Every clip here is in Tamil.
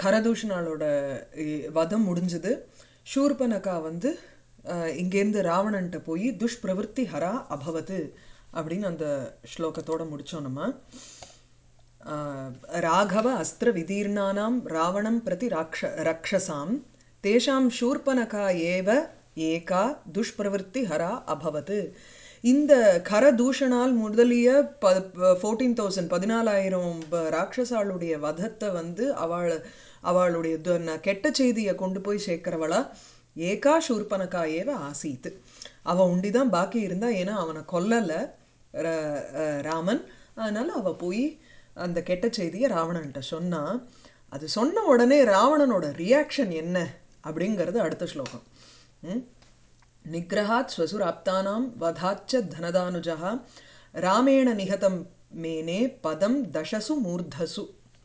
கரதூஷணாலோட இ- வதம் முடிஞ்சது ஷூர்பனகா வந்து அஹ், இங்கேருந்து ராவணன்ட்ட போய் துஷ்பிரவருத்தி ஹரா அபவது அப்படின்னு அந்த ஸ்லோகத்தோட முடிச்சோம் நம்ம ஆஹ், ராகவ அஸ்திர விதீர்ணானாம் ராவணம் பிரதி ராக்ஷ ரக்ஷசாம் தேஷாம் ஷூர்பனகா ஏவ ஏகா துஷ்பிரவருத்தி ஹரா அபவது இந்த கரதூஷணால் முதலிய ப ஃபோர்டீன் தௌசண்ட் பதினாலாயிரம் ராட்சசாளுடைய வதத்தை வந்து அவள் அவளுடைய து- ந- கெட்ட செய்தியை கொண்டு போய் சேர்க்கிறவளா ஏகா ஷூர்பனகா ஏவ ஆசீத் அவ உண்டிதான் பாக்கி இருந்தா ஏன்னா அவனை கொல்லலை ர- அஹ் ராமன் அதனால அவ போய் அந்த கெட்ட செய்தியை ராவணன்ட்ட சொன்னா அது சொன்ன உடனே ராவணனோட ரியாக்ஷன் என்ன அப்படிங்கிறது அடுத்த ஸ்லோகம் ம்? நிகிரகாத் ஸ்வசுராப்தானாம் வதாச்ச தனதானுஜா ராமேண நிகதம் மேனே பதம் தசசு மூர்தசு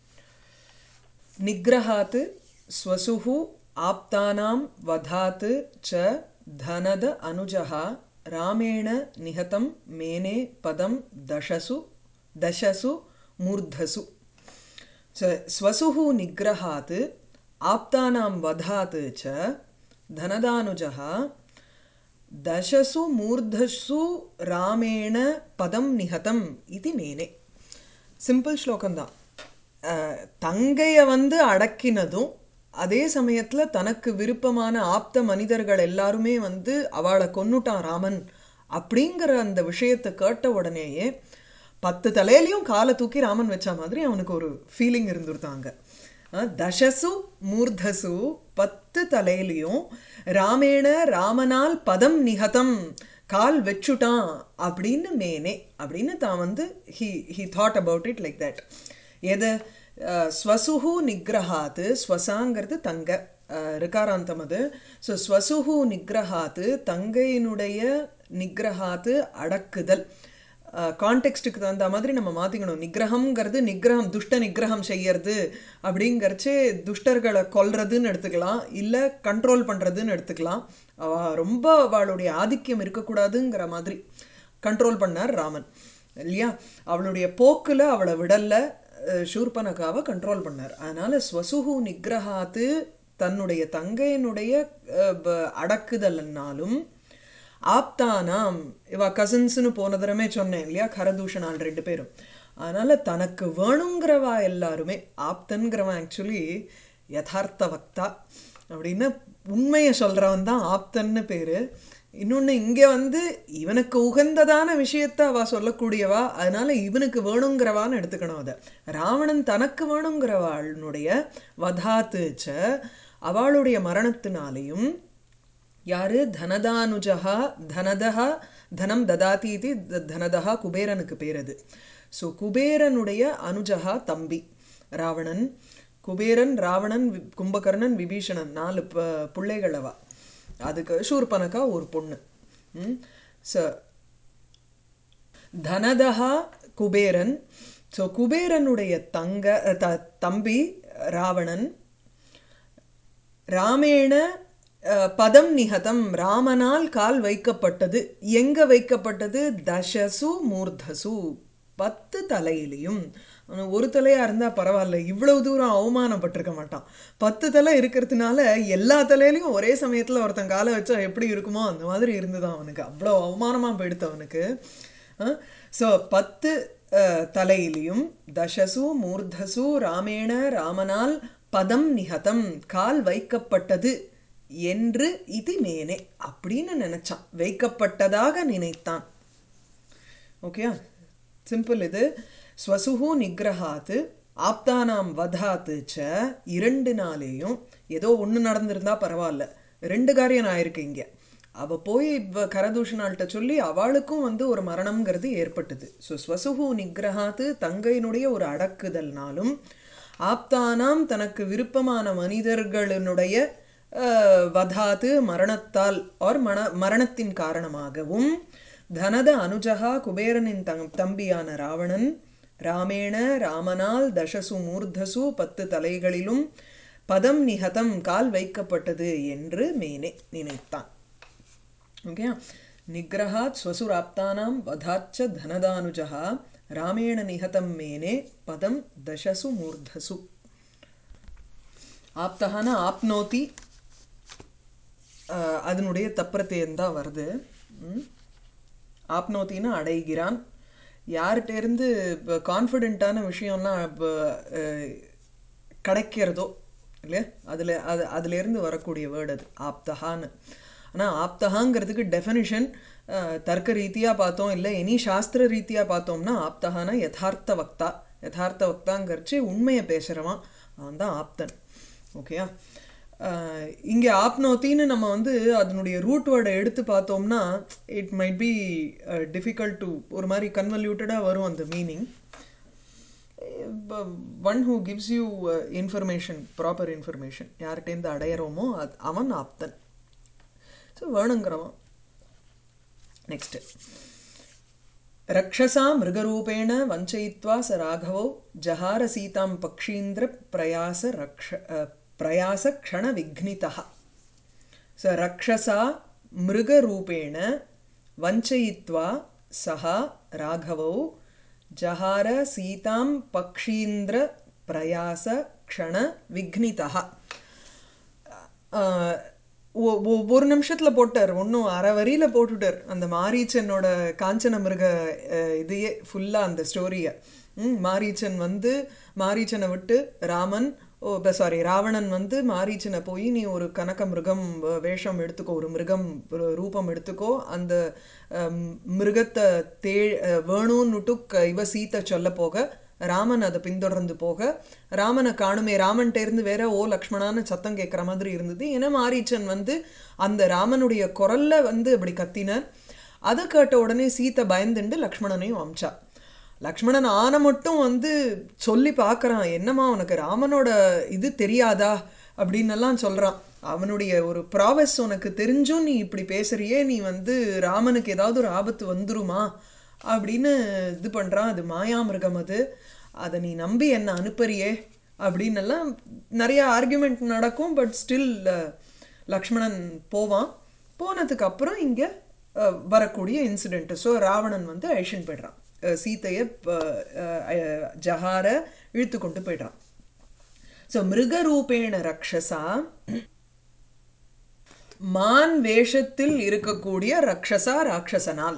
நிகிரகாத் ஸ்வசுஹு ஆப்தானாம் வதாத் ச தனத அனுஜः ராமேண நிகதம் மேனே பதம் தசசு தசசு மூர்தசு स- स्वसुः निग्रहात् आप्तानां वधात् च धनदानुजः दशसु मूर्धसु रामेण पदं निहतम् इति मेने சிம்பிள் ஸ்லோகம்தான் அஹ், தங்கைய வந்து அடக்கினதும் அதே சமயத்துல தனக்கு விருப்பமான ஆப்த மனிதர்கள் எல்லாருமே வந்து அவளை கொன்னுட்டான் ராமன் அப்படிங்கிற அந்த விஷயத்தை கேட்ட உடனேயே பத்து தலையிலையும் காலை தூக்கி ராமன் வச்ச மாதிரி அவனுக்கு ஒரு ஃபீலிங் இருந்துருத்தாங்க அஹ், தசசு மூர்தசு பத்து தலையிலையும் ராமேண ராமனால் பதம் நிகதம் கால் வச்சுட்டான் அப்படின்னு மேனே அப்படின்னு தான் வந்து he he thought about it like that எது அஹ், ஸ்வசுஹு நிக்ரஹாத்து ஸ்வசாங்கிறது தங்க அஹ், ரிகாராந்தம் அது ஸோ ஸ்வசுஹு நிக்ரஹாத்து தங்கையினுடைய நிக்ரஹாத்து அடக்குதல் கான்டெக்ஸ்ட்டுக்கு தகுந்த மாதிரி நம்ம மாற்றிக்கணும் நிக்ரஹம்ங்கிறது நிக்ரஹம் துஷ்ட நிக்ரஹம் செய்யறது அப்படிங்கிறச்சே துஷ்டர்களை கொல்றதுன்னு எடுத்துக்கலாம் இல்லை கண்ட்ரோல் பண்ணுறதுன்னு எடுத்துக்கலாம் அவ ரொம்ப அவளுடைய ஆதிக்கம் இருக்கக்கூடாதுங்கிற மாதிரி கண்ட்ரோல் பண்ணார் ராமன் இல்லையா அவளுடைய போக்கில் அவளை விடல அஹ், ஷூர்பனகாவை கண்ட்ரோல் பண்ணார் அதனால ஸ்வசுஹு நிக்ரஹாத்து தன்னுடைய தங்கையினுடைய அஹ், ப- அடக்குதல்னாலும் ஆப்தானாம் இவ கசின்ஸ்னு போன தடவை சொன்னேன் இல்லையா கரதூஷணால் ரெண்டு பேரும் அதனால தனக்கு வேணுங்கிறவா எல்லாருமே ஆப்தன்கிறவன் ஆக்சுவலி யதார்த்த வக்தா அப்படின்னு உண்மையை சொல்றவன் தான் ஆப்தன்னு பேரு இன்னொன்று இங்கே வந்து இவனுக்கு உகந்ததான விஷயத்த அவ சொல்லக்கூடியவா அதனால இவனுக்கு வேணுங்கிறவான்னு எடுத்துக்கணும் அதை ராவணன் தனக்கு வேணுங்கிறவாளுடைய வதாத்துச்ச அவளுடைய மரணத்தினாலையும் யாரு தனதானுஜா தனதா தனம் ததாதி இது த- தனதா குபேரனுக்கு பேர் அது ஸோ குபேரனுடைய அனுஜகா தம்பி ராவணன் குபேரன் ராவணன் வி- கும்பகர்ணன் விபீஷணன் நாலு ப பிள்ளைகள் அவ அதுக்கு ஷூர்பனகா ஒரு பொண்ணு ம் ஸோ தனதா குபேரன் ஸோ குபேரனுடைய தங்க த தம்பி ராவணன் ராமேண அஹ், பதம் நிகதம் ராமனால் கால் வைக்கப்பட்டது எங்க வைக்கப்பட்டது தசசு மூர்தசு பத்து தலையிலையும் அவன் ஒரு தலையா இருந்தா பரவாயில்ல இவ்வளவு தூரம் அவமானப்பட்டிருக்க மாட்டான் பத்து தலை இருக்கிறதுனால எல்லா தலையிலையும் ஒரே சமயத்துல ஒருத்தன் காலை வச்சா எப்படி இருக்குமோ அந்த மாதிரி இருந்துதான் அவனுக்கு அவ்வளோ அவமானமா போயிடுத்து அவனுக்கு ஸோ பத்து அஹ், தலையிலையும் தசசு மூர்தசு ராமேண ராமனால் பதம் நிகதம் கால் வைக்கப்பட்டது என்று இது மேனே அப்படின்னு நினைச்சான் வைக்கப்பட்டதாக நினைத்தான் ஓகேயா சிம்பிள் இது ஸ்வசுஹு நிக்ரஹாத்து ஆப்தானாம் வதாத்து ச இரண்டு நாளேயும் ஏதோ ஒன்று நடந்திருந்தா பரவாயில்ல ரெண்டு காரியம் ஆயிருக்கு இங்க அவ போய் இவ கரதூஷணாள்கிட்ட சொல்லி அவளுக்கும் வந்து ஒரு மரணம்ங்கிறது ஏற்பட்டது ஸோ ஸ்வசுஹு நிக்ரஹாத்து தங்கையினுடைய ஒரு அடக்குதல்னாலும் ஆப்தானாம் தனக்கு விருப்பமான மனிதர்களினுடைய அஹ், வதாத்து மரணத்தால் ஆர் மரண மரணத்தின் காரணமாகவும் தனத அனுஜகா குபேரனின் தங் தம்பியான ராவணன் ராமேண ராமனால் தசசு மூர்தசு பத்து தலைகளிலும் பதம் நிகதம் கால் வைக்கப்பட்டது என்று மேனே நினைத்தான் ஓகே நிகிரகாத் ஸ்வசுராப்தானாம் வதாச்ச தனதானுஜா ராமேண நிகதம் மேனே பதம் தசசு மூர்தசு ஆப்தகான ஆப்னோதி அஹ், அதனுடைய தப்பிரத்தையம் தான் வருது ம். ஆப்னோத்தின்னு அடைகிறான் யார்கிட்டேருந்து இப்போ கான்ஃபிடென்ட்டான விஷயம்லாம் இப்போ அஹ், கிடைக்கிறதோ இல்லையா அதில் அது அதுலேருந்து வரக்கூடிய வேர்டு அது ஆப்தகான்னு ஆனால் ஆப்தகாங்கிறதுக்கு டெஃபினிஷன் தர்க்க ரீதியாக பார்த்தோம் இல்லை எனி சாஸ்திர ரீதியாக பார்த்தோம்னா ஆப்தகானா யதார்த்த வக்தா யதார்த்த வக்தாங்கிறச்சு உண்மையை பேசுகிறவன் அவன் தான் ஆப்தன் ஓகேயா இங்கே ஆப்னோத்தின்னு நம்ம வந்து அதனுடைய ரூட் வேர்டை எடுத்து பார்த்தோம்னா it might be difficult to ஒரு மாதிரி கன்வல்யூட்டடாக வரும் அந்த meaning one who gives you information proper information யார்கிட்டேருந்து அடையிறோமோ அது அவன் ஆப்தன் ஸோ வேணுங்கிறவன் நெக்ஸ்ட் रक्षसा मृगरूपेण वञ्चयित्वा स राघवौ जहार सीतां पक्षीन्द्र प्रयास रक्ष प्रयासक्षणविघ्नितः स रक्षसा मृगरूपेण वञ्चयित्वा सः राघवौ जहार सीतां पक्षीन्द्र प्रयासक्षणविघ्नितः ஆஹ் ஒ- ஒ- ஒரு நிமிஷத்தில் போட்டார் ஒன்றும் அரை வரியில் போட்டுட்டார் அந்த மாரீச்சனோட காஞ்சன மிருக அஹ், இதையே ஃபுல்லாக அந்த ஸ்டோரியை மாரீச்சன் வந்து மாரீச்சனை விட்டு ராமன் ஓ சாரி ராவணன் வந்து மாரீச்சனை போய் நீ ஒரு கனக மிருகம் அஹ், வேஷம் எடுத்துக்கோ ஒரு மிருகம் ஒரு ரூபம் எடுத்துக்கோ அந்த அஹ், மிருகத்தை தே அஹ், வேணும்னுட்டு க- இவ சீத்தை சொல்ல போக ராமன் அதை பின்தொடர்ந்து போக ராமனை காணுமே ராமன்ட்ட இருந்து வேற ஓ லக்ஷ்மணான்னு சத்தம் கேட்குற மாதிரி இருந்தது ஏன்னா மாரீச்சன் வந்து அந்த ராமனுடைய குரல்ல வந்து அப்படி கத்தினார் அதை கேட்ட உடனே சீத்தை பயந்துண்டு லக்ஷ்மணனையும் அமிச்சா லக்ஷ்மணன் ஆன மட்டும் வந்து சொல்லி பார்க்கறான் என்னம்மா உனக்கு ராமனோட இது தெரியாதா அப்படின்னு எல்லாம் சொல்றான் அவனுடைய ஒரு ப்ராவஸ் உனக்கு தெரிஞ்சும் நீ இப்படி பேசுறியே நீ வந்து ராமனுக்கு ஏதாவது ஒரு ஆபத்து வந்துருமா அப்படின்னு இது பண்ணுறான் அது மாயாமிருகம் அது அதை நீ நம்பி என்ன அனுப்புறியே அப்படின்னு எல்லாம் நிறைய ஆர்குமெண்ட் நடக்கும் பட் ஸ்டில் லக்ஷ்மணன் போவான் போனதுக்கு அப்புறம் இங்கே வரக்கூடிய இன்சிடென்ட் ஸோ ராவணன் வந்து அழிஷன் போயிடுறான் அஹ் சீதையை ப- அஹ் அஹ் ஜஹார இழுத்து கொண்டு போயிடுறான் ஸோ மிருகரூபேண ரக்ஷசா மான் வேஷத்தில் இருக்கக்கூடிய ரக்ஷசா ராட்சசனால்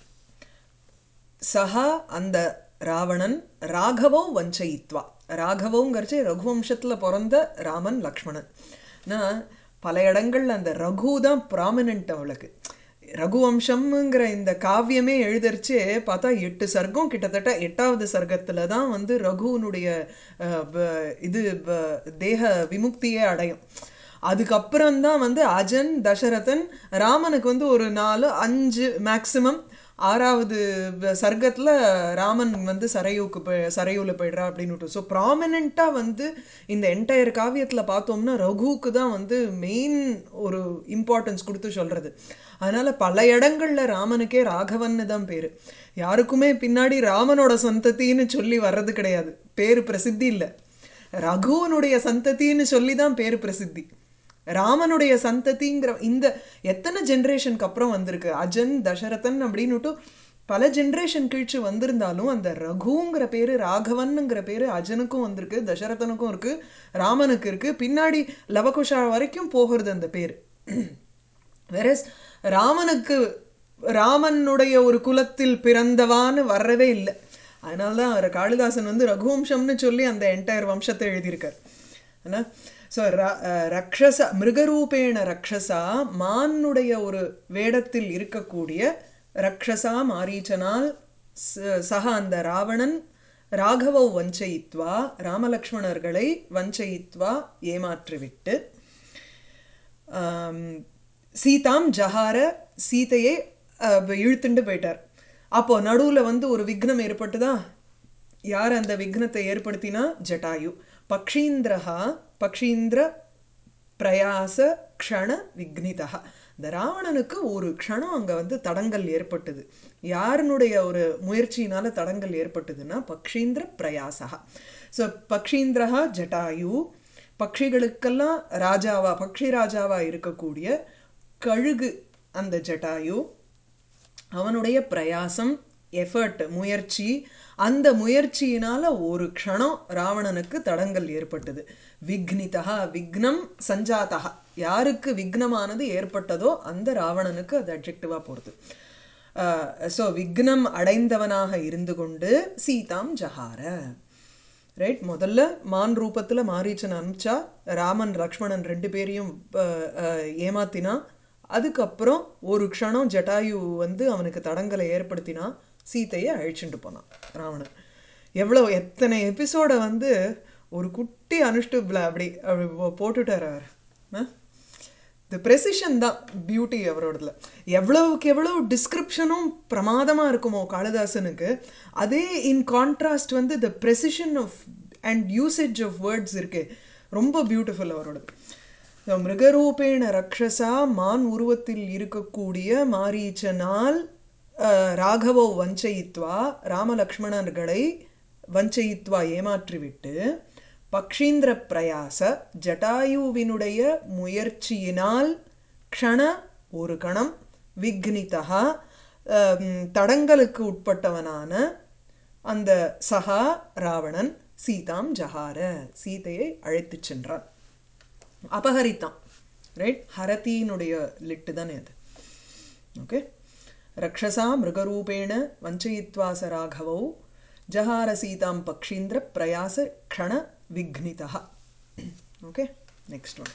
சஹா அந்த ராவணன் ராகவோ வஞ்சயித்வா ராகவோங்கிறச்சு ரகுவம்சத்தில் பிறந்த ராமன் லக்ஷ்மணன் நான் பல இடங்கள்ல அந்த ரகு தான் ப்ராமினென்ட் அவளுக்கு ரகுவம்சம்ங்கிற இந்த காவியமே எழுதரிச்சு பார்த்தா எட்டு சர்க்கம் கிட்டத்தட்ட எட்டாவது சர்க்கத்தில் தான் வந்து ரகுவனுடைய அஹ், வ- இது வ- தேக விமுக்தியே அடையும் அதுக்கப்புறம் தான் வந்து அஜன் தசரதன் ராமனுக்கு வந்து ஒரு நாலு அஞ்சு மேக்சிமம் ஆறாவது வ- சர்க்கத்துல ராமன் வந்து சரையூக்கு போய் சரையூல போயிடுறா அப்படின்னு ஸோ ப்ராமினெண்ட்டாக வந்து இந்த என்டையர் காவியத்தில் பார்த்தோம்னா ரகுவுக்கு தான் வந்து மெயின் ஒரு இம்பார்ட்டன்ஸ் கொடுத்து சொல்றது அதனால பல இடங்கள்ல ராமனுக்கே ராகவன்னு தான் பேரு யாருக்குமே பின்னாடி ராமனோட சந்ததின்னு சொல்லி வர்றது கிடையாது பேரு பிரசித்தி இல்லை ரகுவனுடைய சந்ததின்னு சொல்லி தான் பேரு பிரசித்தி ராமனுடைய சந்ததிங்கிற இந்த எத்தனை ஜென்ரேஷனுக்கு அப்புறம் வந்திருக்கு அஜன் தசரதன் அப்படின்னுட்டு பல ஜென்ரேஷன் கழிச்சு வந்திருந்தாலும் அந்த ரகுங்கிற பேரு ராகவன்ங்கிற பேரு அஜனுக்கும் வந்திருக்கு தசரதனுக்கும் இருக்கு ராமனுக்கு இருக்கு பின்னாடி லவகுஷா வரைக்கும் போகிறது அந்த பேர் வெரஸ் ராமனுக்கு ராமனுடைய ஒரு குலத்தில் பிறந்தவான்னு வரவே இல்லை அதனால தான் அவர் காளிதாசன் வந்து ரகுவம்சம்னு சொல்லி அந்த என்டையர் வம்சத்தை எழுதியிருக்கார் என்ன ஸோ ரக்ஷச மிருகரூபேண ரக்ஷசா மானுடைய ஒரு வேடத்தில் இருக்கக்கூடிய ரக்ஷசா மாரீச்சனால் ச- சக அந்த ராவணன் ராகவௌ வஞ்சயித்வா ராமலக்ஷ்மணர்களை வஞ்சயித்வா ஏமாற்றிவிட்டு ஆம், சீதாம் ஜஹார சீதையை அஹ், இழுத்துண்டு போயிட்டார் அப்போ நடுவுல வந்து ஒரு விக்னம் ஏற்பட்டுதா யார் அந்த விக்னத்தை ஏற்படுத்தினா ஜட்டாயு பக்ஷீந்திரஹா பக்ஷீந்திர பிரயாச க்ஷண விக்னிதா இந்த ராவணனுக்கு ஒரு க்ஷணம் அங்க வந்து தடங்கல் ஏற்பட்டது யாருனுடைய ஒரு முயற்சியினால தடங்கல் ஏற்பட்டதுன்னா பக்ஷீந்திர பிரயாசா ஸோ பக்ஷீந்திரஹா ஜட்டாயு பக்ஷிகளுக்கெல்லாம் ராஜாவா பக்ஷி ராஜாவா இருக்கக்கூடிய கழுகு அந்த ஜட்டாயு அவனுடைய பிரயாசம் எஃபர்ட் முயற்சி அந்த முயற்சியினால ஒரு க்ஷணம் ராவணனுக்கு தடங்கல் ஏற்பட்டது விக்னிதா விக்னம் சஞ்சாதா யாருக்கு விக்னமானது ஏற்பட்டதோ அந்த ராவணனுக்கு அது அப்ஜெக்டிவா போறது ஸோ விக்னம் அடைந்தவனாக இருந்து கொண்டு சீதாம் ஜஹார ரைட் முதல்ல மான் ரூபத்தில் மாரீச்சன் அனுப்பிச்சா ராமன் லக்ஷ்மணன் ரெண்டு பேரையும் அஹ், அஹ், ஏமாத்தினா அதுக்கப்புறம் ஒரு க்ஷணம் ஜட்டாயு வந்து அவனுக்கு தடங்கலை ஏற்படுத்தினா சீதையை அழிச்சுட்டு போனான் ராவணன் எவ்வளோ எத்தனை எபிசோடை வந்து ஒரு குட்டி அனுஷ்டுப்ல அப்படி அப்படி போ- போட்டுட்டார் அவர் ஆ? இந்த ப்ரெசிஷன் தான் பியூட்டி அவரோடதுல எவ்வளவுக்கு எவ்வளவு டிஸ்கிரிப்ஷனும் பிரமாதமாக இருக்குமோ காளிதாசனுக்கு அதே இன் கான்ட்ராஸ்ட் வந்து the precision of and usage of words இருக்கு ரொம்ப பியூட்டிஃபுல் அவரோடது So, மிருகரூபேண ரக்ஷசா மான் உருவத்தில் இருக்கக்கூடிய மாரீச்சனால் அஹ், ராகவோ வஞ்சயித்வா ராமலக்ஷ்மணர்களை வஞ்சயித்வா ஏமாற்றிவிட்டு பக்ஷீந்திர பிரயாச ஜட்டாயுவினுடைய முயற்சியினால் க்ஷண ஒரு கணம் விக்னிதா அம், தடங்கலுக்கு உட்பட்டவனான அந்த சகா ராவணன் சீதாம் ஜஹார சீதையை அழைத்துச் சென்றான் அபகரித்தான் ரைட் ஹரதியினுடைய லிட்டு தானே அது ஓகே ரக்ஷசா மிருகரூபேண வஞ்சயித்வா ச ராகவௌ ஜஹார சீதாம் பக்ஷீந்திர பிரயாச க்ஷண விக்னிதா ஓகே நெக்ஸ்ட் ஒன்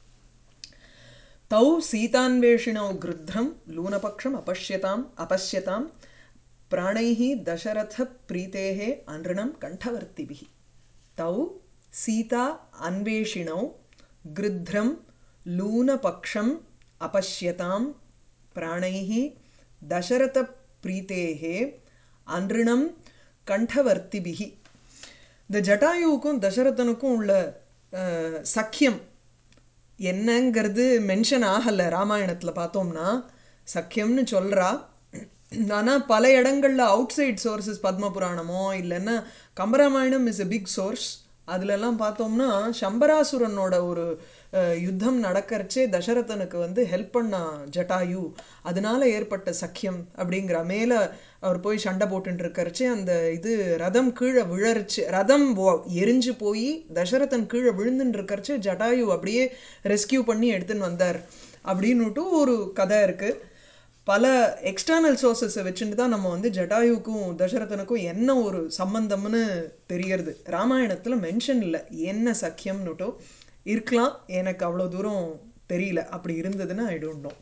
तौ सीतान्वेषिणौ गृध्रं लूनपक्षम् अपश्यताम् अपश्यतां प्राणैः दशरथप्रीतेः अनृणं कण्ठवर्तिभिः तौ सीता अन्वेषिणौ गृध्रं लूनपक्षम् अपश्यतां प्राणैः दशरथप्रीतेः अनृणं कण्ठवर्तिभिः இந்த ஜட்டாயுவுக்கும் தசரதனுக்கும் உள்ள அஹ், சக்கியம் என்னங்கிறது மென்ஷன் ஆகலை ராமாயணத்தில் பார்த்தோம்னா சக்கியம்னு சொல்கிறா ஆனால் பல இடங்களில் அவுட் சைட் சோர்சஸ் பத்ம புராணமோ இல்லைன்னா Kambaramayanam is a big source அதுலெல்லாம் பார்த்தோம்னா சம்பராசுரனோட ஒரு அஹ், யுத்தம் நடக்கறச்சே தசரதனுக்கு வந்து ஹெல்ப் பண்ணா ஜட்டாயு அதனால ஏற்பட்ட சக்கியம் அப்படிங்கிற மேலே அவர் போய் சண்டை போட்டுட்டு இருக்கறச்சே அந்த இது ரதம் கீழே விழறிச்சு ரதம் வோ- எரிஞ்சு போய் தசரதன் கீழே விழுந்துட்டு இருக்கறச்சே ஜட்டாயு அப்படியே ரெஸ்கியூ பண்ணி எடுத்துன்னு வந்தார் அப்படின்னுட்டு ஒரு கதை இருக்கு பல எக்ஸ்டர்னல் சோர்சஸை வச்சுட்டு தான் நம்ம வந்து ஜட்டாயுக்கும் தசரதனுக்கும் என்ன ஒரு சம்பந்தம்னு தெரியறது ராமாயணத்தில் மென்ஷன் இல்லை என்ன சக்கியம்னுட்டோ இருக்கலாம் எனக்கு அவ்வளோ தூரம் தெரியல அப்படி இருந்ததுன்னா ஐ டோன்ட் நோ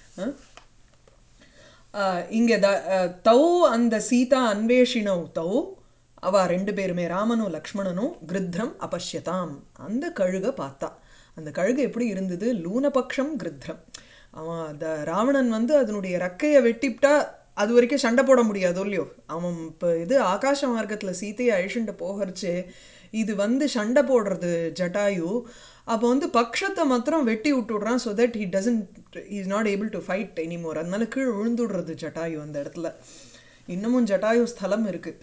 இங்கே த அஹ், தௌ அந்த சீதா அன்வேஷினவ் தௌ அவ ரெண்டு பேருமே ராமனும் லக்ஷ்மணனும் கிருத்ரம் அபஷ்யதாம் அந்த கழுகை பார்த்தா அந்த கழுகு எப்படி இருந்தது லூனபக்ஷம் கிருத்ரம் அவன் அந்த ராவணன் வந்து அதனுடைய ரெக்கையை வெட்டிப்டா அது வரைக்கும் சண்டை போட முடியாதோ இல்லையோ அவன் இப்போ இது ஆகாச மார்க்கத்தில் சீதையை அழிச்சுட்டு போகிறச்சு இது வந்து சண்டை போடுறது ஜட்டாயு அப்போ வந்து பக்ஷத்தை மாத்திரம் வெட்டி விட்டுடுறான் so that he doesn't is not able to fight anymore அதனால கீழே விழுந்துடுறது ஜட்டாயு அந்த இடத்துல இன்னமும் ஜட்டாயு ஸ்தலம் இருக்குது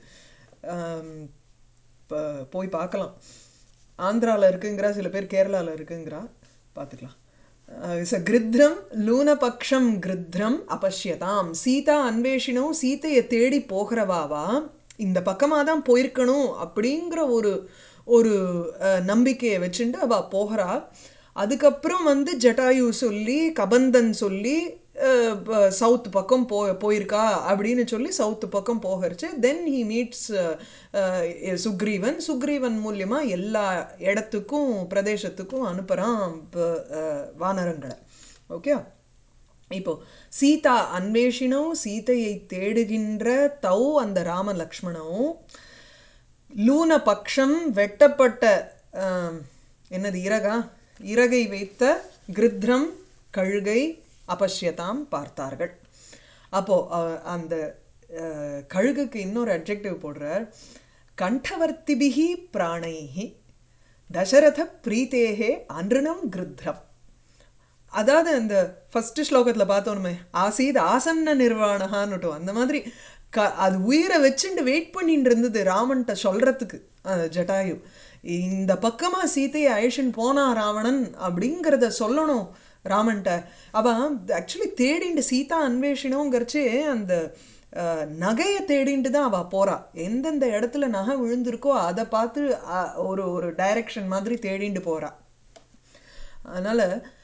இப்போ போய் பார்க்கலாம் ஆந்திராவில் இருக்குங்கிறா சில பேர் கேரளாவில் இருக்குங்கிறா பார்த்துக்கலாம் இஸ் அ கிருத்ரம் லூனபக்ஷம் கிருத்ரம் அபஷ்யதாம் சீதா அன்வேஷினும் சீதையை தேடி போகிறவாவா இந்த பக்கமாக தான் போயிருக்கணும் அப்படிங்கிற ஒரு ஒரு அஹ், நம்பிக்கையை வச்சுட்டு அவள் போகிறா அதுக்கப்புறம் வந்து ஜட்டாயு சொல்லி கபந்தன் சொல்லி சவுத் பக்கம் போ போயிருக்கா அப்படின்னு சொல்லி சவுத் பக்கம் போகிறச்சு then he meets Sugreevan Sugreevan மூலியமா எல்லா இடத்துக்கும் பிரதேசத்துக்கும் அனுப்புகிறான் வானரங்களை ஓகே இப்போ சீதா அன்வேஷினும் சீதையை தேடுகின்ற தௌ அந்த ராம லக்ஷ்மணவும் லூன பக்ஷம் வெட்டப்பட்ட ஆம், என்னது இறகா இறகை வைத்த கிருத்ரம் கழுகை அபஷ்யதாம் பார்த்தார்கள் அப்போ அ- அந்த அஹ், கழுகுக்கு இன்னொரு அட்ஜெக்டிவ் போடுறார் கண்டவர்த்திபிகி பிராணைஹி தசரத பிரீத்தேகே அன்றுணம் கிருத்ரம் அதாவது அந்த ஃபர்ஸ்ட் ஸ்லோகத்தில் பார்த்தோணுமே ஆசீத் ஆசன்ன நிர்வாணகான்னுட்டோம் அந்த மாதிரி க அது உயிரை வச்சுட்டு வெயிட் பண்ணிட்டு இருந்தது ராமன்ட்ட சொல்றதுக்கு அந்த ஜட்டாயு இந்த பக்கமா சீதையை அழிச்சுன்னு போனா ராவணன் அப்படிங்கிறத சொல்லணும் ராமன்ட்ட அவன் ஆக்சுவலி தேடிண்டு சீதா அன்வேஷனங்கிறச்சே அந்த அஹ், நகையை தேடிட்டு தான் அவள் போகிறா எந்தெந்த இடத்துல நகை விழுந்திருக்கோ அதை பார்த்து அஹ், ஒரு ஒரு டைரக்ஷன் மாதிரி தேடிட்டு போகிறா அதனால்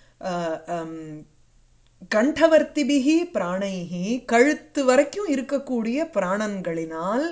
கண்டவர்த்திபிகி பிராணைகி கழுத்து வரைக்கும் இருக்கக்கூடிய பிராணன்களினால்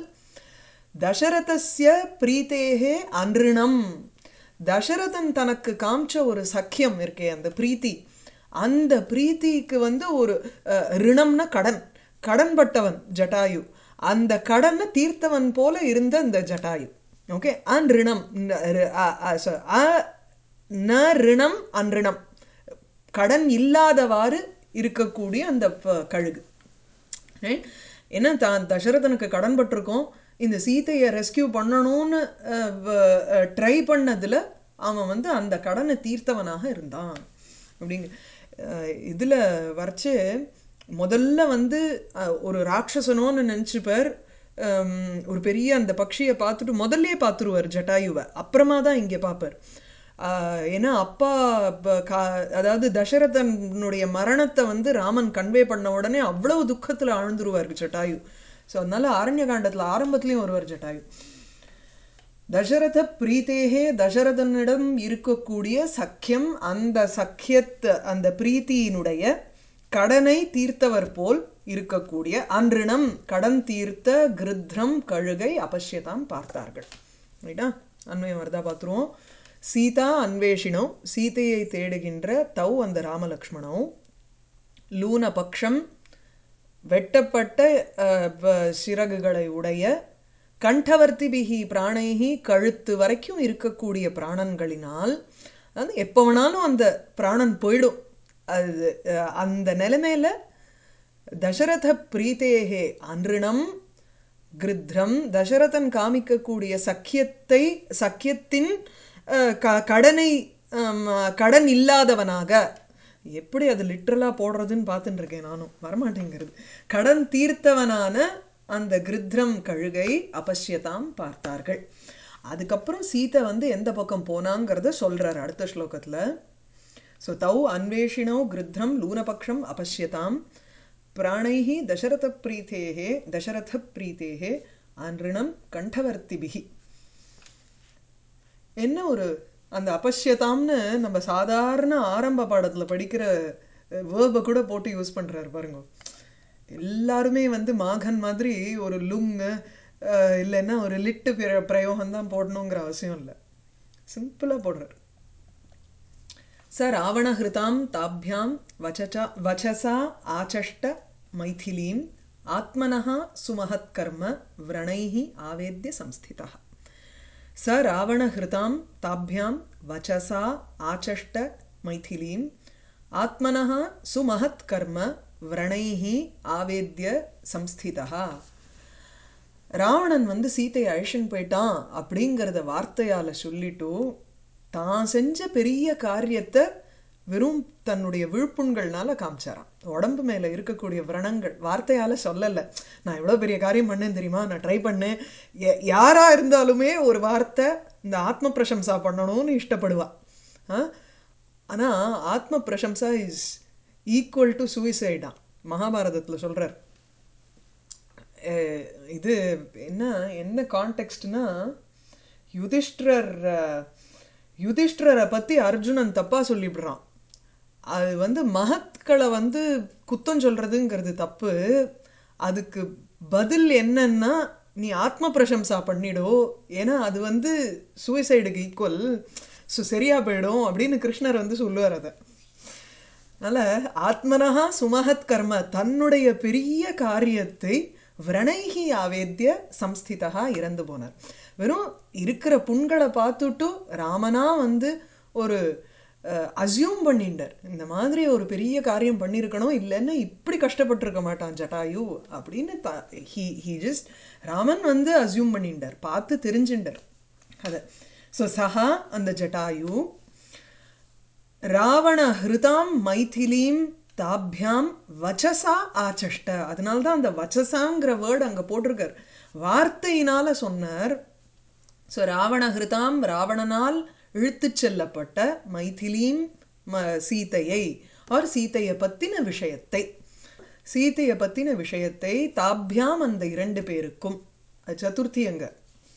தசரதஸ்ய பிரீத்தேகே அன்றிணம் தசரதன் தனக்கு காமிச்ச ஒரு சக்கியம் இருக்கே அந்த பிரீத்தி அந்த பிரீத்திக்கு வந்து ஒரு அஹ், ரிணம்னா கடன் கடன்பட்டவன் ஜட்டாயு அந்த கடனை தீர்த்தவன் போல இருந்த இந்த ஜட்டாயு ஓகே அன் ரிணம் ந- ரி- அ- அ- so, அ- ந ரிணம் அன்றிணம் கடன் இல்லாதவாறு இருக்கக்கூடிய அந்த ப- கழுகு Right? ஏன்னா தான் தசரதனுக்கு கடன் பட்டிருக்கோம் இந்த சீதையை ரெஸ்கியூ பண்ணணும்னு ட்ரை பண்ணதில் அவன் வந்து அந்த கடனை தீர்த்தவனாக இருந்தான் அப்படிங்க இதில் வரைச்சு முதல்ல வந்து அஹ், ஒரு ராட்சசனோன்னு நினச்சிப்பார் ஒரு பெரிய அந்த பக்ஷியை பார்த்துட்டு முதல்லயே பார்த்துருவார் ஜட்டாயுவை அப்புறமா தான் இங்கே பார்ப்பார் ஆஹ் ஏன்னா அப்பா ப- கா- அதாவது தசரதனுடைய மரணத்தை வந்து ராமன் கன்வே பண்ண உடனே அவ்வளவு துக்கத்தில் ஆழ்ந்துருவார் ஜட்டாயு ஸோ அதனால ஆரண்ய காண்டத்தில் ஆரம்பத்துலேயும் வருவார் ஜட்டாயு தசரத பிரீத்தேகே தசரதனிடம் இருக்கக்கூடிய சக்கியம் அந்த சக்கியத் அந்த பிரீத்தியினுடைய கடனை தீர்த்தவர் போல் இருக்கக்கூடிய அன்றினம் கடன் தீர்த்த கிருத்ரம் கழுகை அபஷ்யதாம் பார்த்தார்கள் ரைட்டா அன்வயம் வருதா பார்த்துருவோம் சீதா அன்வேஷினோ சீதையை தேடுகின்ற தௌ அந்த ராமலக்ஷ்மணோ லூன பக்ஷம் வெட்டப்பட்ட அஹ், வ- சிறகுகளை உடைய கண்டவர்த்திபிகி பிராணைகி கழுத்து வரைக்கும் இருக்கக்கூடிய பிராணன்களினால் அது எப்போ வேணாலும் அந்த பிராணன் போயிடும் அது அஹ், அந்த நிலைமையில தசரத பிரீத்தேகே அன்றிணம் கிருத்ரம் தசரதன் காமிக்கக்கூடிய சக்கியத்தை சக்கியத்தின் அஹ், க கடனை ஹம், கடன் இல்லாதவனாக எப்படி அது லிட்ரலாக போடுறதுன்னு பார்த்துட்டு இருக்கேன் நானும் வரமாட்டேங்கிறது கடன் தீர்த்தவனான அந்த கிருத்ரம் கழுகை அபஷ்யதாம் பார்த்தார்கள் அதுக்கப்புறம் சீதை வந்து எந்த பக்கம் போனாங்கிறத சொல்றார் அடுத்த ஸ்லோகத்தில் ஸோ தௌ அன்வேஷிணோ கிருத்ரம் லூனபக்ஷம் அபஷ்யதாம் பிராணைः தசரதப்ரீத்தேः தசரதப்ரீத்தேः ஆன்றிணம் கண்டவர்த்திபிகி என்ன ஒரு அந்த அபஷ்யதாம்னு நம்ம சாதாரண ஆரம்ப பாடத்தில் படிக்கிற வேர்பை கூட போட்டு யூஸ் பண்ணுறாரு பாருங்க எல்லாருமே வந்து மாகன் மாதிரி ஒரு லுங்கு இல்லைன்னா ஒரு லிட்டு பிர பிரயோகம் தான் போடணுங்கிற அவசியம் இல்லை சிம்பிளாக போடுறாரு स रावणहृतां ताभ्यां वचचा वचसा आचष्ट मैथिलीम् आत्मनः सुमहत्कर्म व्रणैः आवेद्य संस्थितः स रावणहृतां ताभ्यां वचसा आचष्ट मैथिलीम् आत्मनः सुमहत्कर्म व्रणैः आवेद्य संस्थितः ராவணன் வந்து சீத்தையை அழிச்சுன்னு போயிட்டான் அப்படிங்கிறத வார்த்தையால் சொல்லிட்டு தான் செஞ்ச பெரிய காரியத்தை வெறும் தன்னுடைய விழுப்புண்கள்னால காமிச்சாராம் உடம்பு மேலே இருக்கக்கூடிய விரணங்கள் வார்த்தையால் சொல்லலை நான் எவ்வளோ பெரிய காரியம் பண்ணேன் தெரியுமா நான் ட்ரை பண்ணேன் எ- யாரா இருந்தாலுமே ஒரு வார்த்தை இந்த ஆத்ம பிரசம்சா பண்ணணும்னு இஷ்டப்படுவா ஆனால் ஆத்ம பிரசம்சா இஸ் ஈக்குவல் டு சூசைடா மகாபாரதத்தில் சொல்கிறார் அஹ் இது என்ன என்ன கான்டெக்ஸ்ட்னா யுதிஷ்டிரர் அஹ், யுதிஷ்டிரரை பற்றி அர்ஜுனன் தப்பாக சொல்லிவிடுறான் அது வந்து மகத்களை வந்து குத்தம் சொல்கிறதுங்கிறது தப்பு அதுக்கு பதில் என்னன்னா நீ ஆத்ம பிரசம்சா பண்ணிடோ ஏன்னா அது வந்து சூசைடுக்கு ஈக்குவல் ஸோ சரியா போயிடும் அப்படின்னு கிருஷ்ணர் வந்து சொல்லுவார் அதை அதனால் ஆத்மனஹா சுமஹத் கர்ம தன்னுடைய பெரிய காரியத்தை விரணைகி ஆவேத்திய சம்ஸ்திதா இறந்து போனார் வெறும் இருக்கிற புண்களை பார்த்துட்டு ராமனா வந்து ஒரு அசியூம் பண்ணிண்டார் இந்த மாதிரி ஒரு பெரிய காரியம் பண்ணியிருக்கணும் இல்லைன்னா இப்படி கஷ்டப்பட்டிருக்க மாட்டான் ஜட்டாயு அப்படின்னு the he he just Raman வந்து அசியூம் பண்ணிண்டார் பார்த்து தெரிஞ்சுண்டார் அதை ஸோ சஹா அந்த ஜட்டாயு ராவண ஹிருதாம் மைதிலீம் தாபியாம் வச்சசா ஆச்சஷ்ட அதனால தான் அந்த வச்சசாங்கிற வேர்டு அங்கே போட்டிருக்கார் வார்த்தையினால சொன்னார் ஸோ ராவண ஹிருதாம் ராவணனால் இழுத்துச் செல்லப்பட்ட மைதிலீம் ம சீதையை ஆர் சீதையை பற்றின விஷயத்தை சீதையை பத்தின விஷயத்தை தாபியாம் அந்த இரண்டு பேருக்கும் அது சதுர்த்தி அங்க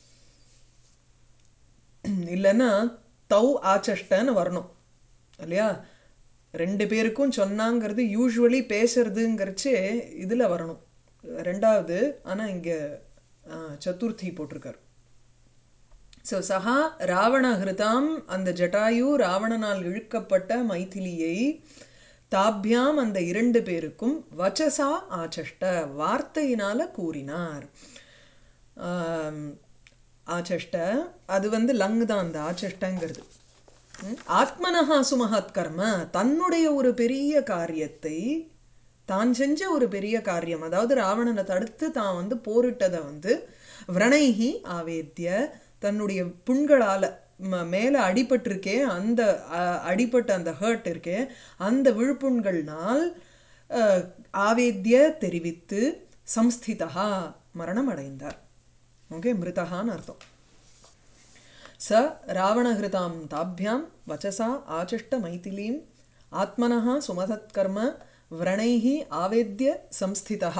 இல்லைன்னா தௌ ஆச்சஷ்டன்னு வரணும் இல்லையா ரெண்டு பேருக்கும் சொன்னாங்கிறது யூஸ்வலி பேசுறதுங்கிறச்சே இதில் வரணும் ரெண்டாவது ஆனால் இங்கே சதுர்த்தி போட்டிருக்காரு ஸோ சஹா ராவணஹிருதாம் அந்த ஜட்டாயு ராவணனால் இழுக்கப்பட்ட மைதிலியை தாபியாம் அந்த இரண்டு பேருக்கும் வச்சசா ஆச்சஷ்ட வார்த்தையினால கூறினார் ஆம், ஆச்சஷ்ட அது வந்து லங் தான் அந்த ஆச்சஷ்டங்கிறது ம், ஆத்மனஹா சுமஹத் கர்ம தன்னுடைய ஒரு பெரிய காரியத்தை தான் செஞ்ச ஒரு பெரிய காரியம் அதாவது ராவணனை தடுத்து தான் வந்து போரிட்டதை வந்து விரணைஹி ஆவேத்திய தன்னுடைய புண்களால ம- மேல அடிபட்டிருக்கே அந்த அ- அடிபட்ட அந்த ஹர்ட் இருக்கே அந்த விழுப்புண்கள்னால் அஹ், ஆவேத்திய தெரிவித்து சம்ஸ்திதா மரணம் அடைந்தார் ஓகே மிருதகான்னு அர்த்தம் स रावणहृतां ताभ्यां वचसा आचिष्टमैथिलीम् आत्मनः सुमथत्कर्म व्रणैः आवेद्य संस्थितः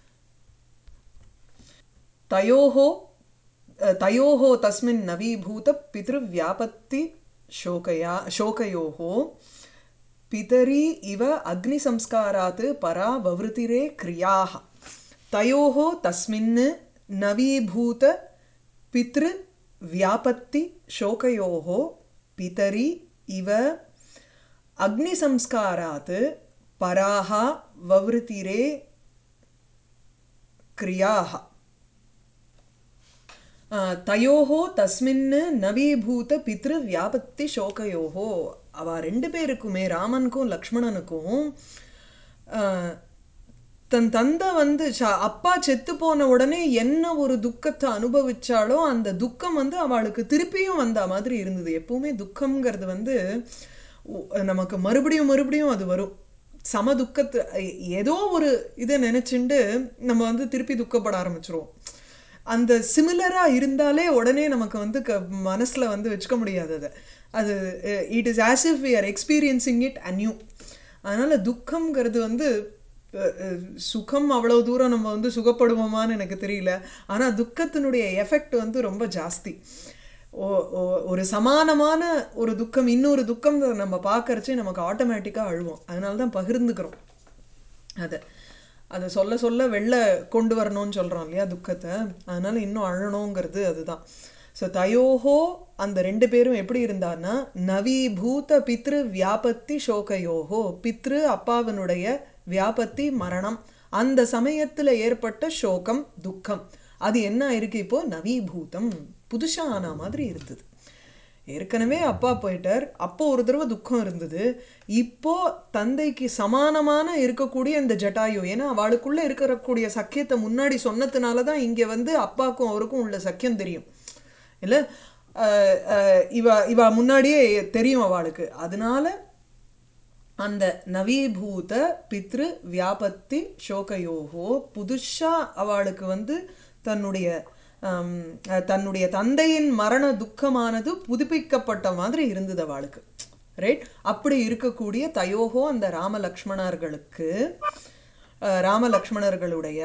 तयोः तयोः तस्मिन् नवीभूतपितृव्यापत्तिशोकया शोकयोः पितरी इव अग्निसंस्कारात् परा ववृतिरे क्रियाः तयोः तस्मिन् नवीभूत पितृव्यापत्तिशोकयोः पितरि इव अग्निसंस्कारात् पराः ववृतिरे क्रियाः அஹ், தயோஹோ தஸ்மின் நவீபூத பித்ரு வியாபத்தி சோகையோஹோ அவ ரெண்டு பேருக்குமே ராமனுக்கும் லக்ஷ்மணனுக்கும் அஹ், தன் தந்தை வந்து ச- அப்பா செத்து போன உடனே என்ன ஒரு துக்கத்தை அனுபவிச்சாலோ அந்த துக்கம் வந்து அவளுக்கு திருப்பியும் வந்த மாதிரி இருந்தது எப்பவுமே துக்கம்ங்கிறது வந்து உ- நமக்கு மறுபடியும் மறுபடியும் அது வரும் சம துக்கத்து எ- ஏதோ ஒரு இதை நினைச்சுண்டு நம்ம வந்து திருப்பி துக்கப்பட ஆரம்பிச்சிருவோம் அந்த சிமிலராக இருந்தாலே உடனே நமக்கு வந்து க மனசில் வந்து வச்சுக்க முடியாது அதை அது it is as if we are experiencing it anew அதனால் துக்கம்ங்கிறது வந்து அஹ், அஹ், சுகம் அவ்வளோ தூரம் நம்ம வந்து சுகப்படுவோமான்னு எனக்கு தெரியல ஆனால் துக்கத்தினுடைய எஃபெக்ட் வந்து ரொம்ப ஜாஸ்தி ஓ- ஓ- ஒரு சமானமான ஒரு துக்கம் இன்னொரு துக்கம் நம்ம பார்க்கறச்சே நமக்கு ஆட்டோமேட்டிக்காக அழுவோம் அதனால தான் பகிர்ந்துக்கிறோம் அதை அதை சொல்ல சொல்ல வெளில கொண்டு வரணும்னு சொல்கிறோம் இல்லையா துக்கத்தை அதனால இன்னும் அழணுங்கிறது அதுதான் ஸோ தயோஹோ அந்த ரெண்டு பேரும் எப்படி இருந்தார்னா நவீபூத பித்ரு வியாபத்தி சோகயோஹோ பித்ரு அப்பாவினுடைய வியாபத்தி மரணம் அந்த சமயத்தில் ஏற்பட்ட சோகம் துக்கம் அது என்ன ஆயிருக்கு இப்போ நவீபூதம் புதுசா ஆன மாதிரி இருந்தது ஏற்கனவே அப்பா போயிட்டார் அப்போ ஒரு தடவை துக்கம் இருந்தது இப்போ தந்தைக்கு சமானமான இருக்கக்கூடிய இந்த ஜட்டாயு ஏன்னா அவளுக்குள்ள இருக்கக்கூடிய சக்கியத்தை முன்னாடி சொன்னதுனால தான் இங்கே வந்து அப்பாவுக்கும் அவருக்கும் உள்ள சக்கியம் தெரியும் இல்லை இவ இவ முன்னாடியே தெரியும் அவளுக்கு அதனால அந்த நவீபூத பித்ரு வியாபத்தி சோகயோகோ புதுஷா அவளுக்கு வந்து தன்னுடைய ஆம், அஹ், தன்னுடைய தந்தையின் மரண துக்கமானது புதுப்பிக்கப்பட்ட மாதிரி இருந்தது அவளுக்கு ரைட் அப்படி இருக்கக்கூடிய தயோகோ அந்த ராம லக்ஷ்மணர்களுக்கு அஹ், ராம லக்ஷ்மணர்களுடைய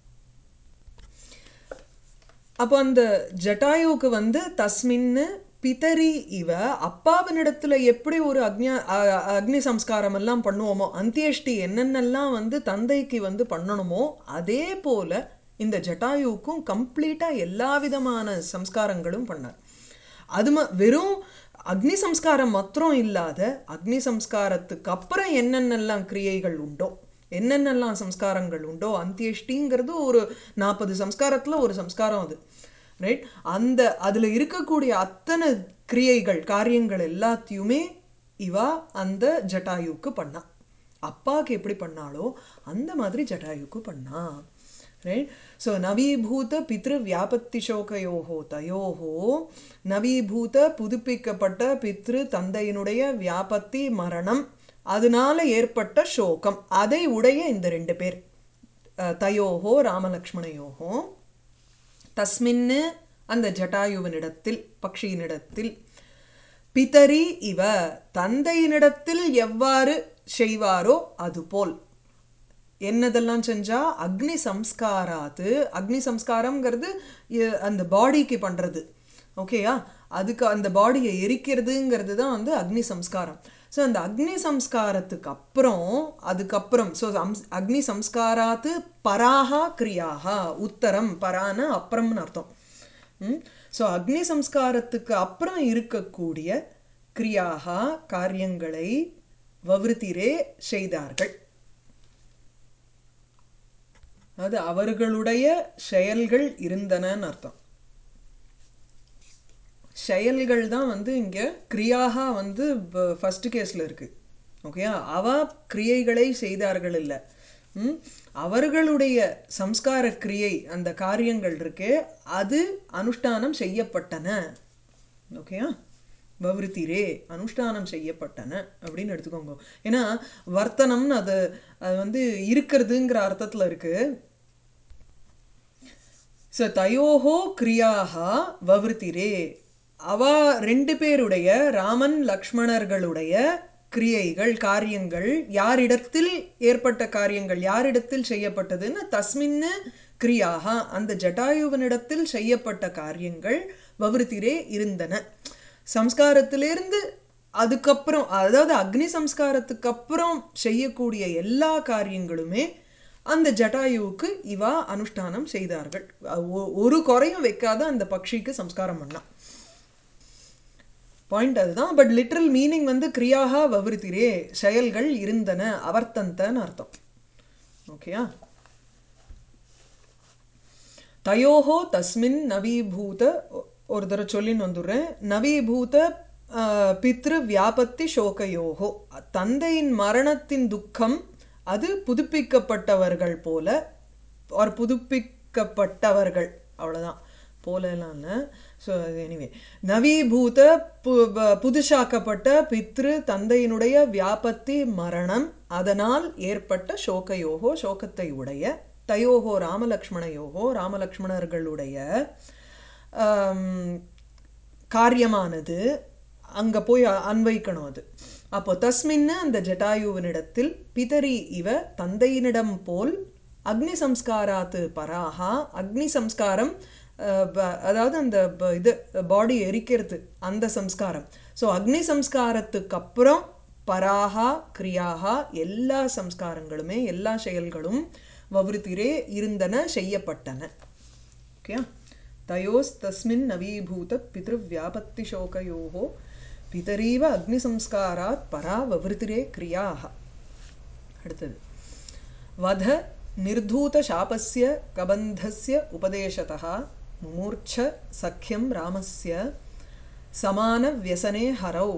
அப்போ அந்த ஜட்டாயுவுக்கு வந்து தஸ்மின்னு பிதரி இவ அப்பாவினிடத்துல எப்படி ஒரு அக்ஞா அ- அக்னி சம்ஸ்காரம் எல்லாம் பண்ணுவோமோ அந்தியஷ்டி என்னென்னலாம் வந்து தந்தைக்கு வந்து பண்ணணுமோ அதே போல இந்த ஜட்டாயுவுக்கும் கம்ப்ளீட்டா எல்லா விதமான சம்ஸ்காரங்களும் பண்ணார் அது ம வெறும் அக்னி சம்ஸ்காரம் மாத்திரம் இல்லாத அக்னி சம்ஸ்காரத்துக்கு அப்புறம் என்னென்னலாம் கிரியைகள் உண்டோ என்னென்னலாம் சம்ஸ்காரங்கள் உண்டோ அந்தியஷ்டிங்கிறது ஒரு நாற்பது சம்ஸ்காரத்தில் ஒரு சம்ஸ்காரம் அது ரைட் அந்த அதில் இருக்கக்கூடிய அத்தனை கிரியைகள் காரியங்கள் எல்லாத்தையுமே இவா அந்த ஜட்டாயுக்கு பண்ணா அப்பாவுக்கு எப்படி பண்ணாலோ அந்த மாதிரி ஜட்டாயுக்கு பண்ணா ரைட் ஸோ நவீபூத பித்ரு வியாபத்தி சோகையோகோ தயோகோ நவீபூத புதுப்பிக்கப்பட்ட பித்ரு தந்தையினுடைய வியாபத்தி மரணம் அதனால ஏற்பட்ட சோகம் அதை உடைய இந்த ரெண்டு பேர் அஹ், தயோகோ ராமலக்ஷ்மணையோகோ தஸ்மின்னு அந்த ஜட்டாயுவனிடத்தில் பக்ஷியினிடத்தில் பிதரி இவ தந்தையினிடத்தில் எவ்வாறு செய்வாரோ அதுபோல் என்னதெல்லாம் செஞ்சா அக்னி சம்ஸ்காராத்து அக்னி சம்ஸ்காரம்ங்கிறது இ- அந்த பாடிக்கு பண்றது ஓகேயா அதுக்கு அந்த பாடியை எரிக்கிறதுங்கிறது தான் வந்து அக்னி சம்ஸ்காரம் ஸோ அந்த அக்னி சம்ஸ்காரத்துக்கு அப்புறம் அதுக்கப்புறம் ஸோ அக்னி சம்ஸ்காராத்து பராஹா கிரியாஹா உத்தரம் பரான அப்புறம்னு அர்த்தம் ஸோ அக்னி சம்ஸ்காரத்துக்கு அப்புறம் இருக்கக்கூடிய கிரியாகா காரியங்களை வவிருத்திரே செய்தார்கள் அது அவர்களுடைய செயல்கள் இருந்தனன்னு அர்த்தம் செயல்கள் தான் வந்து இங்க கிரியாகா வந்து ஃபர்ஸ்ட் கேஸ்ல இருக்கு ஓகேயா அவ கிரியைகளை செய்தார்கள் இல்ல ம்? அவர்களுடைய சம்ஸ்கார கிரியை அந்த காரியங்கள் இருக்கே அது அனுஷ்டானம் செய்யப்பட்டன ஓகேயா வவிருத்திரே அனுஷ்டானம் செய்யப்பட்டன அப்படின்னு எடுத்துக்கோங்க ஏன்னா வர்த்தனம்னு அது அது வந்து இருக்கிறதுங்கிற அர்த்தத்துல இருக்கு ச தயோஹோ கிரியாகா வவிருத்திரே அவ ரெண்டு பேருடைய ராமன் லக்ஷ்மணர்களுடைய கிரியைகள் காரியங்கள் யாரிடத்தில் ஏற்பட்ட காரியங்கள் யாரிடத்தில் செய்யப்பட்டதுன்னு தஸ்மின்னு கிரியாகா அந்த ஜட்டாயுவனிடத்தில் செய்யப்பட்ட காரியங்கள் வவிருத்திரே இருந்தன சம்ஸ்காரத்திலிருந்து அதுக்கப்புறம் அதாவது அக்னி சம்ஸ்காரத்துக்கு அப்புறம் செய்யக்கூடிய எல்லா காரியங்களுமே அந்த ஜட்டாயுவுக்கு இவா அனுஷ்டானம் செய்தார்கள் ஒ- ஒரு குறையும் வைக்காத அந்த பக்ஷிக்கு சம்ஸ்காரம் பண்ணான் பாயிண்ட் அதுதான் பட் லிட்ரல் மீனிங் வந்து கிரியாகா வவிருத்திரே செயல்கள் இருந்தன அவர்த்தந்தன்னு அர்த்தம் ஓகேயா தயோஹோ தஸ்மின் நவீபூத ஒரு தடவை சொல்லின்னு வந்துடுறேன் நவீபூத ஆஹ், பித்ரு வியாபத்தி சோகயோகோ தந்தையின் மரணத்தின் துக்கம் அது புதுப்பிக்கப்பட்டவர்கள் போல ஒரு புதுப்பிக்கப்பட்டவர்கள் அவ்வளவுதான் போலலாம் இல்லை ஸோ எனிவே நவீபூத பு ப- புதுசாக்கப்பட்ட பித்ரு தந்தையினுடைய வியாபத்தி மரணம் அதனால் ஏற்பட்ட சோகயோகோ சோகத்தை உடைய தயோகோ ராமலக்ஷ்மணயோகோ ராமலக்ஷ்மணர்களுடைய ஆம், காரியமானது அங்க போய் அ- அன்வைக்கணும் அது அப்போ தஸ்மின்னு அந்த ஜட்டாயுவனிடத்தில் பிதரி இவ தந்தையினிடம் போல் அக்னி சம்ஸ்காராத்து பராஹா அக்னி சம்ஸ்காரம் அஹ், ப- அதாவது அந்த ப- இது பாடி எரிக்கிறது அந்த சம்ஸ்காரம் ஸோ அக்னி சம்ஸ்காரத்துக்கு அப்புறம் பராஹா கிரியாகா எல்லா சம்ஸ்காரங்களுமே எல்லா செயல்களும் வவிருத்திரே இருந்தன செய்யப்பட்டன ஓகே தயோஸ்தஸ்மின் நவீபூத பிதೃವ್ಯಾಪತ್ತಿಶೋಕಯೋः பிதரீவ அக்னிசம்ஸ்காராத் பரா வவிருத்திரே கிரியாக அடுத்தது வத நிர்தூத சாபஸ்ய கபந்தஸ்ய உபதேசதः முமூர்ச்ச சக்கியம் ராமஸ்ய சமான வியசனே ஹரௌ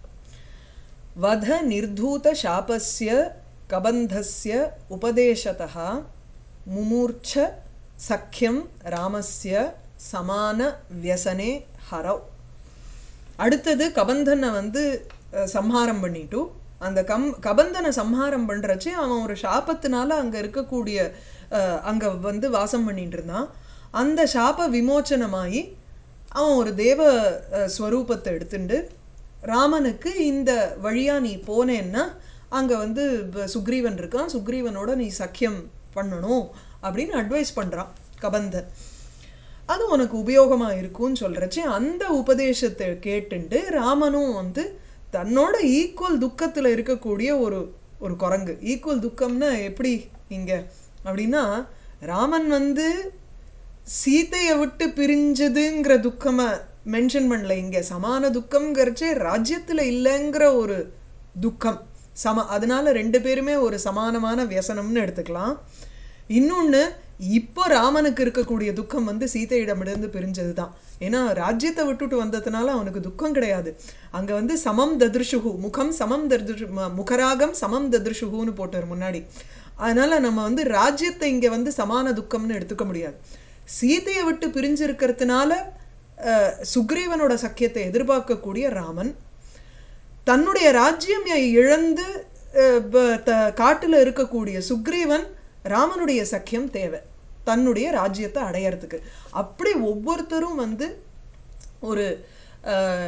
वध निर्धूतशापस्य कबन्धस्य उपदेशतः मुमूर्छ सख्यं ராமஸ்ய சமான வியசனே ஹரவ் அடுத்தது கபந்தனை வந்து அஹ், சம்ஹாரம் பண்ணிட்டு அந்த கம் கபந்தனை சம்ஹாரம் பண்றச்சு அவன் ஒரு சாபத்தினால அங்க இருக்கக்கூடிய அஹ், அங்க வந்து வாசம் பண்ணிட்டு இருந்தான் அந்த சாப விமோச்சனமாயி அவன் ஒரு தேவ அஹ், ஸ்வரூபத்தை எடுத்துண்டு ராமனுக்கு இந்த வழியா நீ போனேன்னா அங்க வந்து ப- சுக்ரீவன் இருக்கான் சுக்ரீவனோட நீ சக்கியம் பண்ணணும் அப்படின்னு அட்வைஸ் பண்றான் கபந்தன் அது உனக்கு உபயோகமா இருக்கும்னு சொல்றச்சு அந்த உபதேசத்தை கேட்டுண்டு ராமனும் வந்து தன்னோட ஈக்குவல் துக்கத்துல இருக்கக்கூடிய ஒரு ஒரு குரங்கு ஈக்குவல் துக்கம்னா எப்படி இங்க அப்படின்னா ராமன் வந்து சீதையை விட்டு பிரிஞ்சதுங்கிற துக்கம மென்ஷன் பண்ணல இங்க சமான துக்கம்ங்கிறச்சே ராஜ்யத்துல இல்லைங்கிற ஒரு துக்கம் சம அதனால ரெண்டு பேருமே ஒரு சமானமான வியசனம்னு எடுத்துக்கலாம் இன்னொன்னு இப்போ ராமனுக்கு இருக்கக்கூடிய துக்கம் வந்து சீதையிடமிருந்து பிரிஞ்சது தான் ஏன்னா ராஜ்யத்தை விட்டுட்டு வந்ததுனால அவனுக்கு துக்கம் கிடையாது அங்க வந்து சமம் ததிருஷுகு முகம் சமம் ததிருஷு ம- முகராகம் சமம் ததிருஷுகுன்னு போட்டார் முன்னாடி அதனால நம்ம வந்து ராஜ்யத்தை இங்க வந்து சமான துக்கம்னு எடுத்துக்க முடியாது சீதையை விட்டு பிரிஞ்சிருக்கிறதுனால அஹ், சுக்ரீவனோட சக்கியத்தை எதிர்பார்க்கக்கூடிய ராமன் தன்னுடைய ராஜ்யம் இழந்து அஹ், ப- த- காட்டுல இருக்கக்கூடிய சுக்ரீவன் ராமனுடைய சக்கியம் தேவை தன்னுடைய ராஜ்யத்தை அடையறதுக்கு அப்படி ஒவ்வொருத்தரும் வந்து ஒரு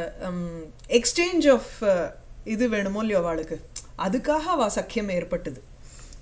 எக்ஸ்சேஞ்ச் ஆஃப் இது வேணுமோ இல்லையோ அவளுக்கு அதுக்காக அவ சக்கியம் ஏற்பட்டது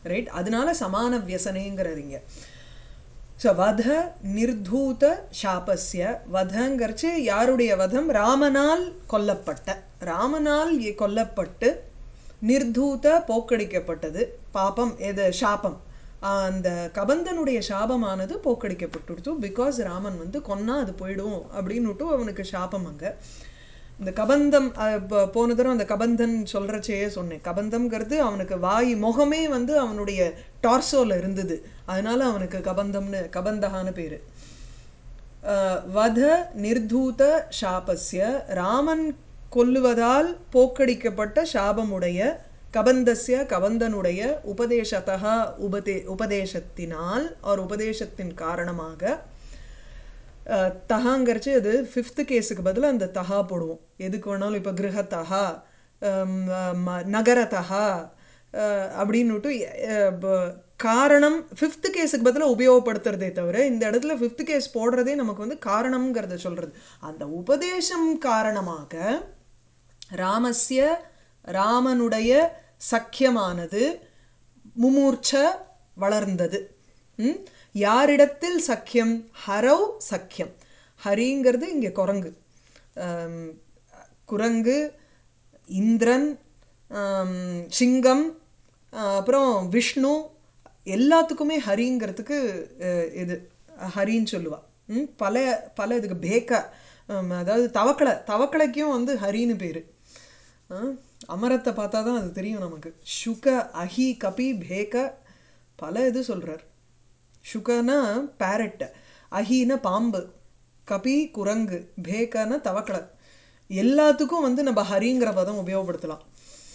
ரைட் அதனால சமான வியசனேங்கிறதுங்க ஸோ வத நிர்தூத சாபஸ்ய வதங்கிறச்சு யாருடைய வதம் ராமனால் கொல்லப்பட்ட ராமனால் எ- கொல்லப்பட்டு நிர்தூத போக்கடிக்கப்பட்டது பாபம் எது சாபம் ஆஹ் அந்த கபந்தனுடைய சாபமானது போக்கடிக்கப்பட்டுடுத்து பிகாஸ் ராமன் வந்து கொன்னா அது போயிடும் அப்படின்னுட்டு அவனுக்கு சாபம் அங்க இந்த கபந்தம் அஹ், ப- போன தடவை அந்த கபந்தன் சொல்றச்சேயே சொன்னேன் கபந்தம்ங்கிறது அவனுக்கு வாய் முகமே வந்து அவனுடைய டார்சோல இருந்தது அதனால அவனுக்கு கபந்தம்னு கபந்தகான்னு பேரு அஹ், வத நிர்தூத சாபஸ்ய ராமன் கொல்லுவதால் போக்கடிக்கப்பட்ட சாபமுடைய கபந்தஸ்ய கபந்தனுடைய உபதேசத்தகா உபதே உபதேசத்தினால் ஒரு உபதேசத்தின் காரணமாக அஹ், தகாங்கிறச்சு அது ஃபிஃப்த்து கேஸுக்கு பதிலாக அந்த தகா போடுவோம் எதுக்கு வேணாலும் இப்போ கிரகத்தகா ஹம், ம- நகரத்தகா அஹ், அப்படின்னுட்டு அஹ், ப- காரணம் ஃபிஃப்த்து கேஸுக்கு பதிலாக உபயோகப்படுத்துறதே தவிர இந்த இடத்துல ஃபிஃப்த்து கேஸ் போடுறதே நமக்கு வந்து காரணம்ங்கிறத சொல்றது அந்த உபதேசம் காரணமாக ராமஸ்ய ராமனுடைய சக்கியமானது முமூர்ச்ச வளர்ந்தது ம்? யாரிடத்தில் சக்கியம் ஹரவ் சக்கியம் ஹரிங்கிறது இங்கே குரங்கு ஆம், குரங்கு இந்திரன் ஆம், சிங்கம் ஆ, அப்புறம் விஷ்ணு எல்லாத்துக்குமே ஹரிங்கிறதுக்கு அஹ், இது ஹரின்னு சொல்லுவா ம்? பல பல இதுக்கு பேக்க ஆம், அதாவது தவக்கலை தவக்கலைக்கும் வந்து ஹரின்னு பேர் அமரத்தை பார்த்தா தான் அது தெரியும் நமக்கு சுக அஹி கபி பேக பல இது சொல்றார் சுகனா பேரட் அஹின பாம்பு கபி குரங்கு பேகன தவக்கலை எல்லாத்துக்கும் வந்து நம்ம ஹரிங்கிற பதம் உபயோகப்படுத்தலாம்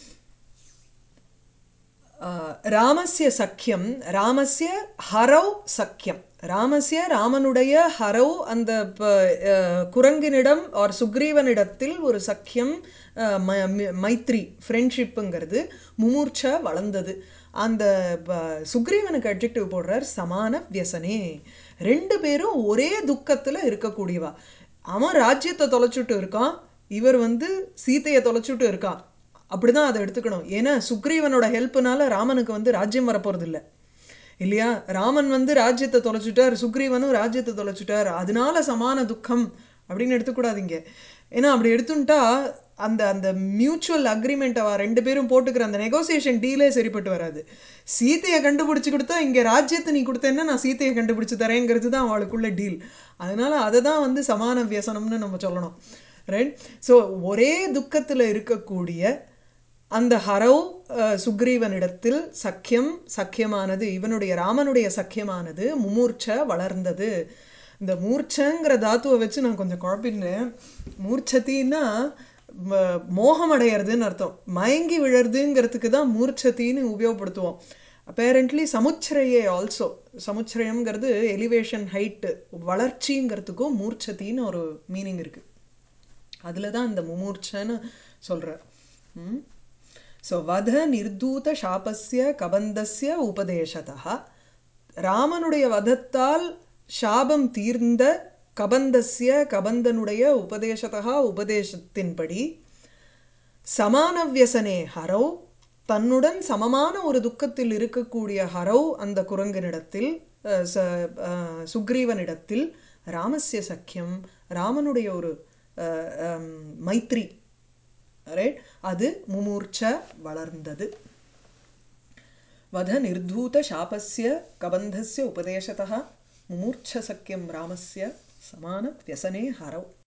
ஆஹ், ராமஸ்ய சக்கியம் ராமஸ்ய ஹரவ் சக்கியம் ராமஸ்ய ராமனுடைய ஹரவ் அந்த ப- அஹ், குரங்கினிடம் ஆர் சுக்ரீவனிடத்தில் ஒரு சக்கியம் அஹ், ம- மி- மைத்ரி ஃப்ரெண்ட்ஷிப்புங்கிறது முமூர்ச்ச வளர்ந்தது அந்த ப- சுக்ரீவனுக்கு அட்ஜெக்டிவ் போடுறார் சமான வியசனே ரெண்டு பேரும் ஒரே துக்கத்தில் இருக்கக்கூடியவா அவன் ராஜ்யத்தை தொலைச்சுட்டு இருக்கான் இவர் வந்து சீதையை தொலைச்சுட்டு இருக்கான் அப்படிதான் அதை எடுத்துக்கணும் ஏன்னா சுக்ரீவனோட ஹெல்ப்னால ராமனுக்கு வந்து ராஜ்யம் வரப்போறது இல்ல இல்லையா ராமன் வந்து ராஜ்யத்தை தொலைச்சுட்டார் சுக்ரீவனும் ராஜ்யத்தை தொலைச்சுட்டார் அதனால சமான துக்கம் அப்படின்னு எடுத்துக்கூடாதீங்க ஏன்னா அப்படி எடுத்துட்டா அந்த அந்த மியூச்சுவல் அக்ரிமெண்ட் அவ ரெண்டு பேரும் போட்டுக்கிற அந்த நெகோசியேஷன் டீலே சரிப்பட்டு வராது சீதையை கண்டுபிடிச்சு கொடுத்தா இங்கே ராஜ்யத்தை நீ கொடுத்தேன்னா நான் சீதையை கண்டுபிடிச்சு தரேங்கிறது தான் அவளுக்குள்ள டீல் அதனால அதை தான் வந்து சமான வியசனம்னு நம்ம சொல்லணும் ரைட் ஸோ ஒரே துக்கத்தில் இருக்கக்கூடிய அந்த ஹரவ் அஹ், சுக்ரீவனிடத்தில் சக்கியம் சக்கியமானது இவனுடைய ராமனுடைய சக்கியமானது முமூர்ச்ச வளர்ந்தது இந்த மூர்ச்சங்கிற தாத்துவை வச்சு நான் கொஞ்சம் குழப்பினேன் மூர்ச்சத்தின்னா ம- மோகம் அடையிறதுன்னு அர்த்தம் மயங்கி விழறதுங்கிறதுக்கு தான் மூர்ச்சத்தின்னு உபயோகப்படுத்துவோம் அப்பேரண்ட்லி சமுச்சரையே ஆல்சோ சமுச்சரயம்ங்கிறது எலிவேஷன் ஹைட்டு வளர்ச்சிங்கிறதுக்கும் மூர்ச்சத்தின்னு ஒரு மீனிங் இருக்குது அதில் தான் இந்த முமூர்ச்சன்னு சொல்கிறார் ஸோ வத நிர்தூத சாபஸ்ய கபந்தஸ்ய உபதேசதா ராமனுடைய வதத்தால் சாபம் தீர்ந்த கபந்தஸ்ய கபந்தனுடைய உபதேசதா உபதேசத்தின்படி சமான வியசனே ஹரவ் தன்னுடன் சமமான ஒரு துக்கத்தில் இருக்கக்கூடிய ஹரவ் அந்த குரங்கனிடத்தில் அஹ், ச- அஹ், சுக்ரீவனிடத்தில் ராமஸ்ய சக்கியம் ராமனுடைய ஒரு அஹ், ஹம், மைத்ரி ரைட் அது முமூர்ச்ச வளர்ந்தது வத நிர்தூத சாபஸ்ய கபந்தஸ்ய உபதேசத்தः முமூர்ச்ச சக்கியம் ராமஸ்ய சமான வியசனே ஹரவ்